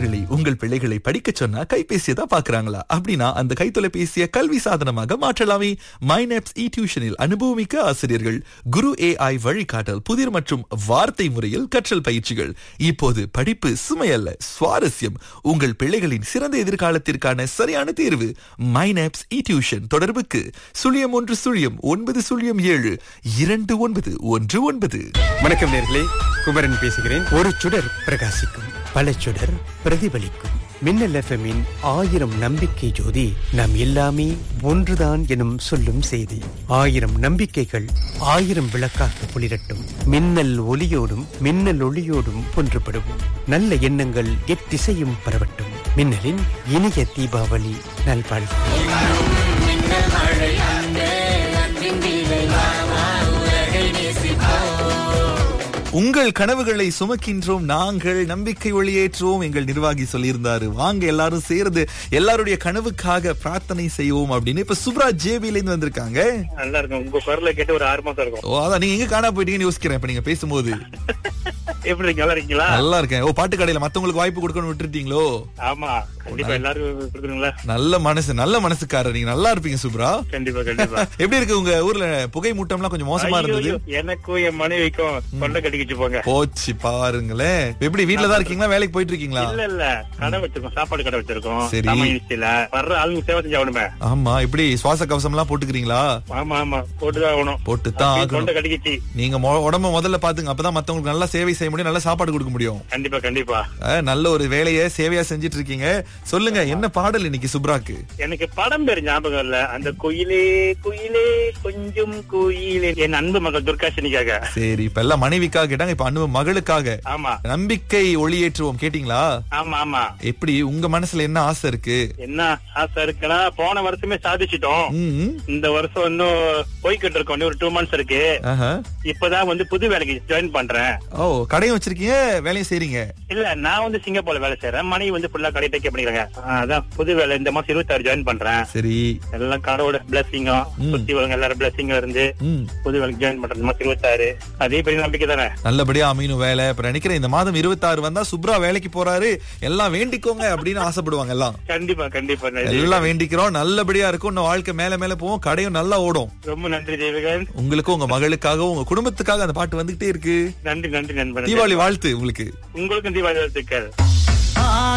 பெற்றோர்களை உங்கள் பிள்ளைகளை படிக்க சொன்னா கைபேசியை தான் பாக்குறாங்களா அப்படின்னா அந்த கைத்தொலைபேசியை கல்வி சாதனமாக மாற்றலாமே மைனப்ஸ் இ டியூஷனில் அனுபவமிக்க ஆசிரியர்கள் குரு ஏஐ வழிகாட்டல் புதிர் மற்றும் வார்த்தை முறையில் கற்றல் பயிற்சிகள் இப்போது படிப்பு சுமையல்ல சுவாரஸ்யம் உங்கள் பிள்ளைகளின் சிறந்த எதிர்காலத்திற்கான சரியான தேர்வு மைனப்ஸ் இ டியூஷன் தொடர்புக்கு சுழியம் ஒன்று சுழியம் ஒன்பது சுழியம் ஏழு இரண்டு ஒன்பது ஒன்று ஒன்பது வணக்கம் நேர்களே குமரன் பேசுகிறேன் ஒரு சுடர் பிரகாசிக்கும் பல சுடர் பிரதிபலிக்கும் மின்னல் எஃப்எம்மின் ஆயிரம் நம்பிக்கை ஜோதி நாம் எல்லாமே ஒன்றுதான் எனும் சொல்லும் செய்தி ஆயிரம் நம்பிக்கைகள் ஆயிரம் விளக்காக ஒளிரட்டும் மின்னல் ஒளியோடும் மின்னல் ஒளியோடும் ஒன்றுபடுவோம் நல்ல எண்ணங்கள் எத்திசையும் பரவட்டும் மின்னலின் இனிய தீபாவளி நல்வாழ்வு உங்கள் கனவுகளை சுமக்கின்றோம் நாங்கள் நம்பிக்கை ஒளியேற்றுவோம் எங்கள் நிர்வாகி சொல்லியிருந்தாரு வாங்க எல்லாரும் சேர்ந்து எல்லாருடைய கனவுக்காக பிரார்த்தனை செய்வோம் அப்படின்னு இப்ப சுப்ரா ஜேபில இருந்து வந்திருக்காங்க நல்லா இருக்கும் உங்க குரலை கேட்டு ஒரு ஆறு மாசம் இருக்கும் ஓ அதான் நீங்க எங்க காணா போயிட்டீங்கன்னு யோசிக்கிறேன் இப்ப நீங்க பேசும்போது எப்படி இருக்கீங்க நல்லா இருக்கீங்களா நல்லா இருக்கேன் ஓ பாட்டு கடையில மத்தவங்களுக்கு வாய்ப்பு கொடுக்கணும் விட்டுட்டீங்களோ ஆமா கண்டிப்பா எல்லாரும் கொடுக்குறீங்களா நல்ல மனசு நல்ல மனசுக்காரர் நீங்க நல்லா இருப்பீங்க சுப்ரா கண்டிப்பா கண்டிப்பா எப்படி இருக்கு உங்க ஊர்ல புகை மூட்டம்லாம் கொஞ்சம் மோசமா ஐயோ, இருந்தது ஐயோ, எனக்கும் என் மனைவிக்கும் தொண்டை கட்டிக்கிச்சு போங்க போச்சு பாருங்களேன் எப்படி வீட்ல தான் இருக்கீங்களா வேலைக்கு போயிட்டு இருக்கீங்களா இல்ல இல்ல கடை வச்சிருக்கோம் சாப்பாடு கடை வச்சிருக்கோம் சரி. தமிழ்ச்சியில வர்ற ஆளுங்க சேவை செஞ்சு ஆகணுமே ஆமா இப்படி சுவாச கவசம் எல்லாம் போட்டுக்கிறீங்களா ஆமா ஆமா போட்டுதான் ஆகணும் போட்டுத்தான் அப்படியே ஆகணும் தொண்டை கட்டிக்கிச்சு நீங்க மொ- உடம்ப முதல்ல பாத்துங்க அப்பதான் மத்தவங்களுக்கு நல்லா சேவை செய்ய முடியும் நல்லா சாப்பாடு கொடுக்க முடியும் கண்டிப்பா கண்டிப்பா அஹ், நல்ல ஒரு வேலையை சேவையா செஞ்சிட்டு இருக்கீங்க சொல்லுங்க என்ன பாடல் இன்னைக்கு சுப்ராக்கு எனக்கு படம் பேர் ஞாபகம் இல்ல அந்த குயிலே குயிலே கொஞ்சம் குயிலே என் அன்பு மகள் துர்காஷினிக்காக சரி இப்ப எல்லாம் மனைவிக்காக கேட்டாங்க இப்ப அன்பு மகளுக்காக ஆமா நம்பிக்கை ஒளியேற்றுவோம் கேட்டீங்களா ஆமா ஆமா எப்படி உங்க மனசுல என்ன ஆசை இருக்கு என்ன ஆசை இருக்குன்னா போன வருஷமே சாதிச்சிட்டோம் ம், இந்த வருஷம் இன்னும் போய்கிட்டு இருக்கோம் இன்னும் ஒரு டூ மந்த்ஸ் இருக்கு ஆஹா. இப்பதான் வந்து புது வேலைக்கு ஜாயின் பண்றேன் ஓ கடையும் வச்சிருக்கீங்க வேலையும் செய்றீங்க இல்ல நான் வந்து சிங்கப்பூர்ல வேலை செய்யறேன் மனைவி வந்து ஃபுல்லா கடை டேக் பண்ணிக்கிறாங்க ஆ, அதான் புது வேலை இந்த மாசம் இருபத்தாறு ஜாயின் பண்றேன் சரி எல்லாம் கடவுளோட பிளஸிங்கும் சுத்தி வரவங்க எல்லாரும் பிளஸிங்கும் இருந்து ம் புது வேலைக்கு ஜாயின் பண்றேன் இந்த மாசம் இருபத்தாறு அதே பெரிய நம்பிக்கை தானே நல்லபடியா அமையணும் வேலை இப்ப நினைக்கிறேன் இந்த மாதம் இருபத்தாறு வந்தா சுப்ரா வேலைக்கு போறாரு எல்லாம் வேண்டிக்கோங்க அப்படின்னு ஆசைப்படுவாங்க எல்லாம் கண்டிப்பா கண்டிப்பா நன்றி. எல்லாம் வேண்டிக்கிறோம் நல்லபடியா இருக்கும் இன்னும் வாழ்க்கை மேல மேல போவோம் கடையும் நல்லா ஓடும் ரொம்ப நன்றி தேவிகன் உங்களுக்கும் உங்க மகளுக்காகவும் உங்க குடும்பத்துக்காக அந்த பாட்டு வந்துகிட்டே இருக்கு நன்றி நன்றி நண்பன் தீபாவளி வாழ்த்து உங்களுக்கு உங்களுக்கும் தீபாவளி வாழ்த்துக்கள்